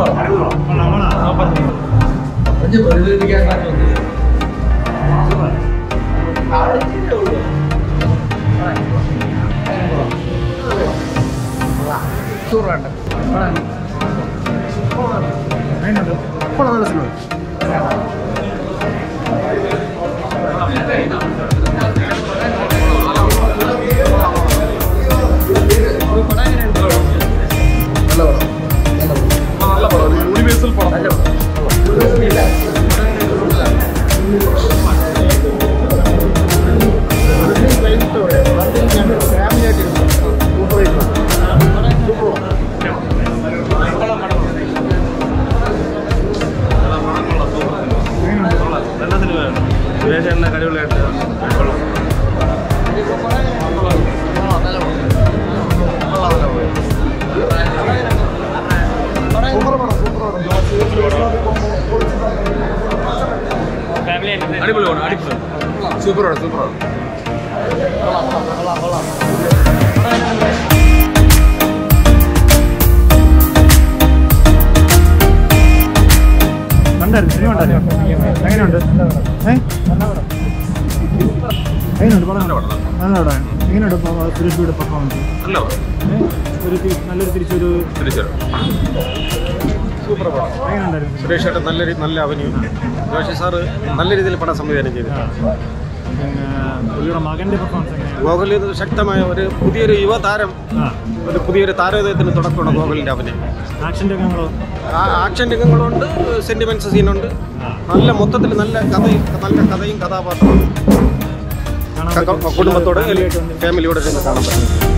Universal പടം നല്ല സിനിമയാണ് സുരേഷ് എണ്ണ അടിപൊളിയായിട്ട് കൊള്ളാം അടിപൊളിയാണ് അടിപൊളി സൂപ്പറാണ് സൂപ്പറാണ് കണ്ടായിരുന്നു സിനിമ ഉണ്ടായിരുന്നു എങ്ങനെയുണ്ട് ഏ എങ്ങനെയുണ്ട് പടം നല്ല പടം എങ്ങനെയുണ്ട് ഇപ്പൊ സുരേഷ് ഗോപിയുടെ പെർഫോമൻസ് നല്ല ഏ? ഒരു തി- നല്ലൊരു തിരിച്ചൊരു തിരിച്ചു സൂപ്പർ പടം എങ്ങനെയുണ്ടായിരുന്നു സുരേഷ് ഏട്ടൻ നല്ല രീ- നല്ല അഭിനയം ജോഷി സാറ് നല്ല രീതിയിൽ പടം സംവിധാനം ചെയ്തു പിന്നെ പുള്ളിയുടെ മകന്റെ പെർഫോമൻസ് എങ്ങനെയാണ് ഗോകുലിൽ ശക്തമായ ഒരു പുതിയൊരു യുവതാരം ആ ഒരു പുതിയൊരു താരോദയത്തിന് തുടക്കമാണ് ഗോകുലിൻ്റെ അഭിനയം ആക്ഷൻ രംഗങ്ങളോ ആ ആക്ഷൻ രംഗങ്ങളുണ്ട് സെന്റിമെന്റ്സ് സീനുണ്ട് നല്ല മൊത്തത്തിൽ നല്ല കഥയും നല്ല കഥയും കഥാപാത്രവും കാണാൻ ക- പറ്റും. കുടുംബത്തോടെ ഫാമിലിയായിട്ട് വന്ന് ഫാമിലിയോടെ ഇരുന്ന് കാണാൻ പറ്റും